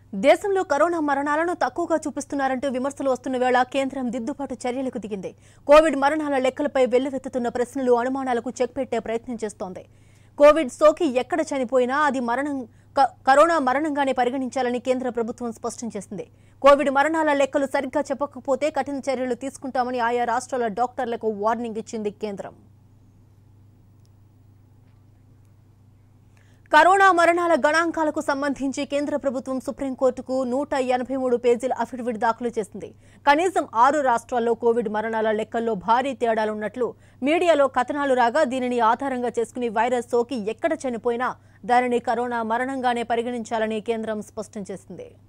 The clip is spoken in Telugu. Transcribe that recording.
దేశంలో కరోనా మరణాలను తక్కువగా చూపిస్తున్నారంటూ విమర్శలు వస్తున్న వేళ కేంద్రం దిద్దుబాటు చర్యలకు దిగింది కోవిడ్ మరణాల లెక్కలపై వెల్లువెత్తుతున్న ప్రశ్నలు అనుమానాలకు చెక్ పెట్టే ప్రయత్నం చేస్తోంది కోవిడ్ సోకి ఎక్కడ చనిపోయినా అది మరణం క- కరోనా మరణంగానే పరిగణించాలని కేంద్ర ప్రభుత్వం స్పష్టం చేసింది కోవిడ్ మరణాల లెక్కలు సరిగ్గా చెప్పకపోతే కఠిన చర్యలు తీసుకుంటామని ఆయా రాష్ట్రాల డాక్టర్లకు వార్నింగ్ ఇచ్చింది కేంద్రం కరోనా మరణాల గణాంకాలకు సంబంధించి కేంద్ర ప్రభుత్వం సుప్రీంకోర్టుకు నూట ఎనభై మూడు పేజీల అఫిడవిట్ దాఖలు చేసింది కనీసం ఆరు రాష్ట్రాల్లో కోవిడ్ మరణాల లెక్కల్లో భారీ తేడాలున్నట్లు మీడియాలో కథనాలు రాగా దీనిని ఆధారంగా చేసుకుని వైరస్ సోకి ఎక్కడ చనిపోయినా దానిని కరోనా మరణంగానే పరిగణించాలని కేంద్రం స్పష్టం చేసింది